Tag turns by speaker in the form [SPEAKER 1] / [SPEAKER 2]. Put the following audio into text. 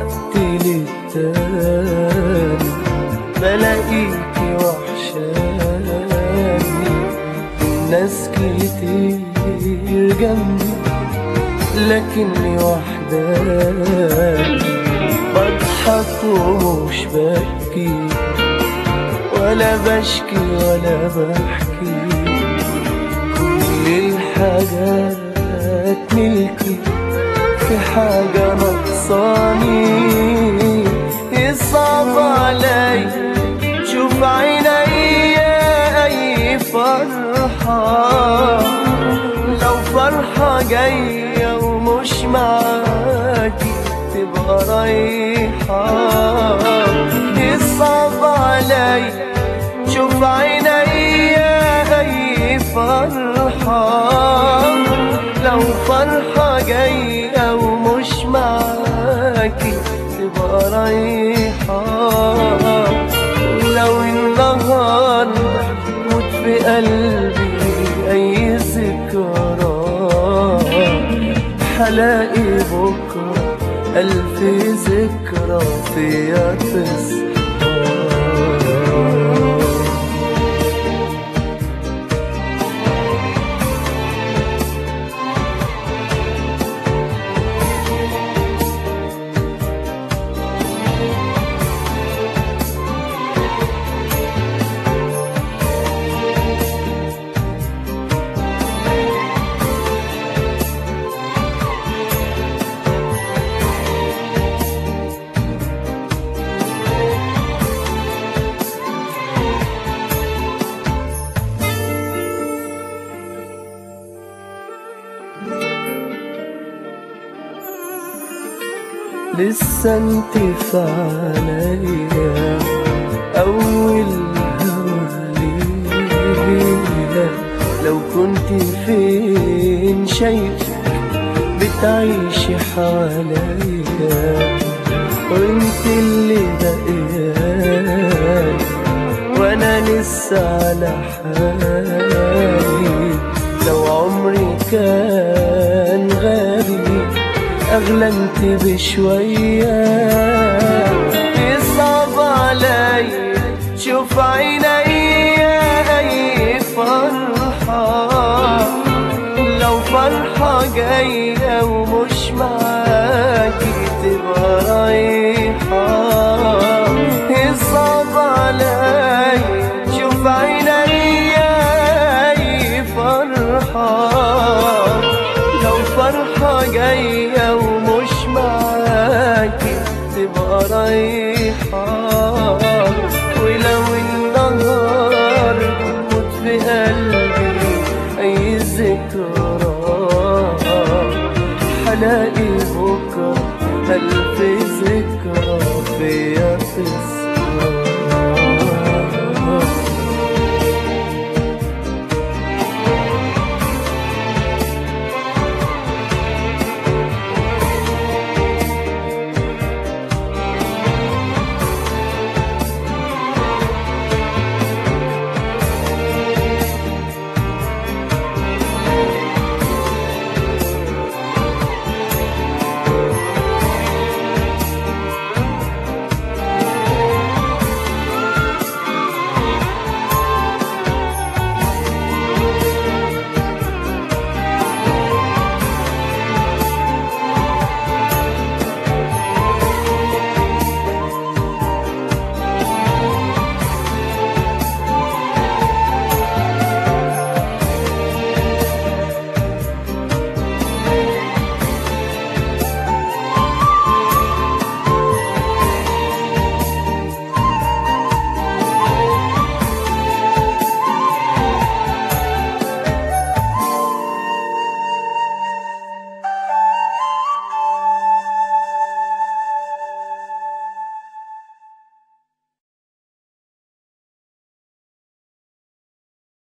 [SPEAKER 1] وقت للتاني بلاقيكي وحشاني الناس كتير جنبي لكني وحداني بضحك ومش ببكي ولا بشكي ولا بحكي كل الحاجات ملكي في حاجة نقصاني يصعب علي شوف عيني أي فرحة لو فرحة جاية ومش معاكي تبقى رايحة يصعب علي شوف عيني أي فرحة لو فرحة جاية ومش معاكي تبقى رايحة ولو النهاردة موت في قلبي أي ذكرى حلاقي بكرة ألف ذكرى فيها تصحى لسه انت في عليا اول هوا ليلة لو كنت فين شايفك بتعيشي حواليا وانت اللي بقيت وانا لسه على حالي لو عمري كان غالي أغلى انت بشوية يصعب علي شوف عيني